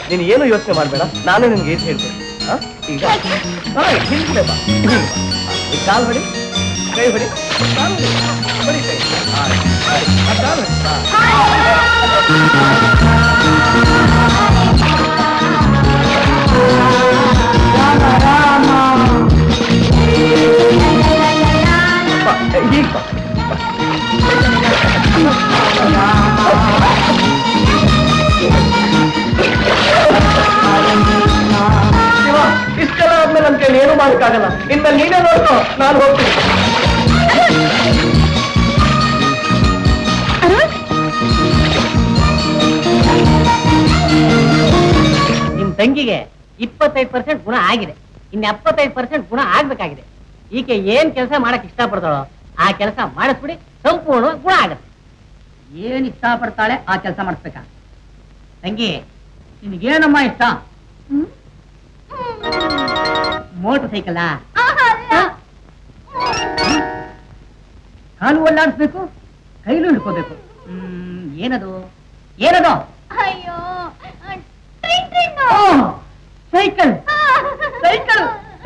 ನೀನು ಏನು ಯೋಚನೆ ಮಾಡಬೇಡ ನಾನೇ ನಿನ್ಗೆ ಏನ್ ಹೇಳ್ತೇನೆ ಆ? ಈಗ ಹಾ, ಹಿಂದ್ಗಡೆ ಬಾ ಹಿಂದ್ಗಡೆ ಬಾ. ಈ ಕಾಲ್ ಹೊಡಿ ಕೈ ಹೊಡಿ ಕಾಲ್ ಹೊಡಿ ಹೊಡಿ ಕೈ ಹಾ, ಹೊಡಿ. ಆ ಕಾಲ್ ಹೊಡಿ ಹಾ. ಬಾ, ಈಗ ಬಾ ಶಿವ, ಇಷ್ಟೆಲ್ಲ ಆದ್ಮೇಲೆ ನನ್ ಕೈಲಿ ಏನು ಮಾಡಕ್ಕಾಗಲ್ಲ ಇನ್ಮೇಲೆ ನೀನೇ ನೋಡ್ಕೋ ನಾನು ಹೋಗ್ತೀನಿ ನಿಮ್ ತಂಗಿಗೆ ಇಪ್ಪತ್ತೈದು ಪರ್ಸೆಂಟ್ ಗುಣ ಆಗಿದೆ ಇನ್ನು ಎಪ್ಪತ್ತೈದು ಪರ್ಸೆಂಟ್ ಗುಣ ಆಗ್ಬೇಕಾಗಿದೆ ಈಕೆ ಏನ್ ಕೆಲಸ ಮಾಡಕ್ ಇಷ್ಟಪಡ್ತಾಳೋ ಆ ಕೆಲಸ ಮಾಡಿಸ್ಬಿಡಿ ಸಂಪೂರ್ಣ ಗುಣ ಆಗತ್ತೆ ಏನ್ ಇಷ್ಟಪಡ್ತಾಳೆ ಆ ಕೆಲಸ ಮಾಡಿಸ್ಬೇಕಾ ತಂಗಿ ನಿನಗೇನಮ್ಮ ಇಷ್ಟ ಮೋಟರ್ ಸೈಕಲ್ ಕಾಲು ಒಳ್ಳಾಡಿಸ್ಬೇಕು ಕೈಲು ಹಿಡ್ಕೋಬೇಕು ಹ್ಮ್ ಏನದು ಏನದು ಅಯ್ಯೋ ಟ್ರೈನ್ ಟ್ರೈನ್ ಓ, ಸೈಕಲ್ ಸೈಕಲ್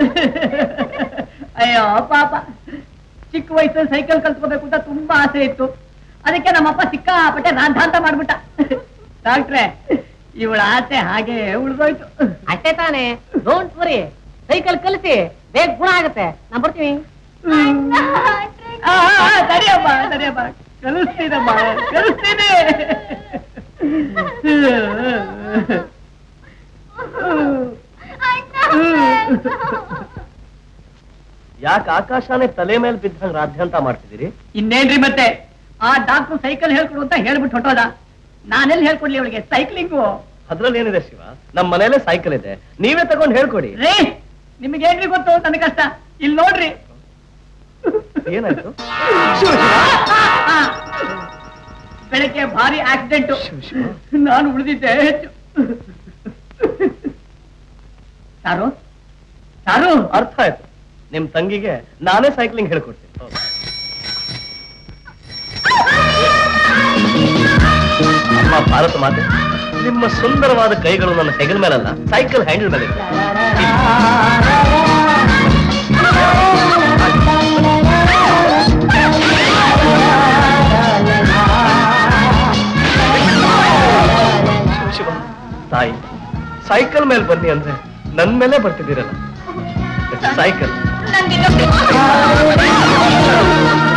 ಅಯ್ಯೋ ಪಾಪ ಚಿಕ್ಕ ವಯಸ್ಸಲ್ಲಿ ಸೈಕಲ್ ಕಲ್ತ್ಕೋಬೇಕು ಅಂತ ತುಂಬಾ ಆಸೆ ಇತ್ತು ಅದಕ್ಕೆ ನಮ್ಮಪ್ಪ ಸಿಕ್ಕಾಪಟ್ಟೆ ರಾಧಾಂತ ಮಾಡ್ಬಿಟ್ಟ ಡಾಕ್ಟ್ರೆ ಇವಳ ಆಸೆ ಹಾಗೆ ಉಳಿದೋಯ್ತು ಅಷ್ಟೇ ತಾನೇ ಡೋಂಟ್ ವರಿ ಸೈಕಲ್ ಕಲಿಸಿ ಬೇಗ ಗುಣ ಆಗತ್ತೆ ನಾ ಬರ್ತೀವಿ ಆ, ಆ, ಆ, ಸರಿಯಮ್ಮ ಸರಿಯಮ್ಮ ಕಲಿಸ್ತೀನಮ್ಮ ಕಲಿಸ್ತೀನಿ ಯಾಕೆ ಆಕಾಶನೇ ತಲೆ ಮೇಲೆ ಬಿದ್ದಂಗ್ ರಾಧ್ಯಾಂತ ಮಾಡ್ತಿದ್ದೀರಿ ಇನ್ನೇನ್ರಿ ಮತ್ತೆ ಆ ಡಾಕ್ಟರ್ ಸೈಕಲ್ ಹೇಳ್ಕೊಡು ಅಂತ ಹೇಳ್ಬಿಟ್ಟು ಹೊಟ್ಟೋದ ನಾನೆಲ್ಲಿ ಹೇಳ್ಕೊಡ್ಲಿ ಅವಳಿಗೆ ಸೈಕ್ಲಿಂಗು ಅದ್ರಲ್ಲಿ ಏನಿದೆ ಶಿವ ನಮ್ಮ ಮನೇಲೆ ಸೈಕಲ್ ಇದೆ ನೀವೇ ತಗೊಂಡ್ ಹೇಳ್ಕೊಡಿ ರೇ ನಿಮ್ಗೇನ್ರಿ ಗೊತ್ತು ನನ್ನ ಕಷ್ಟ ಇಲ್ಲಿ ನೋಡ್ರಿ ಏನಾಯ್ತು ಆ, ಬೆಳಗ್ಗೆ ಭಾರಿ ಆಕ್ಸಿಡೆಂಟ್ ನಾನು ಉಳಿದಿದ್ದೆ ಹೆಚ್ಚು ಸಾರು ಸಾರು ಅರ್ಥ ಆಯ್ತು ನಿಮ್ ತಂಗಿಗೆ ನಾನೇ ಸೈಕ್ಲಿಂಗ್ ಹೇಳ್ಕೊಡ್ತೀನಿ ಅಮ್ಮ ಭಾರತ ಮಾತೆ ನಿಮ್ಮ ಸುಂದರವಾದ ಕೈಗಳು ನನ್ನ ಹೆಗಲ ಮೇಲಲ್ಲ ಸೈಕಲ್ ಹ್ಯಾಂಡಲ್ ಮೇಲೆ ಇದೆ. ಶಿವ ತಾಯಿ ಸೈಕಲ್ ಮೇಲೆ ಬನ್ನಿ ಅಂದ್ರೆ ನನ್ ಮೇಲೆ ಬರ್ತಿದ್ದೀರಲ್ಲ ಸೈಕಲ್ ನಂಗೆ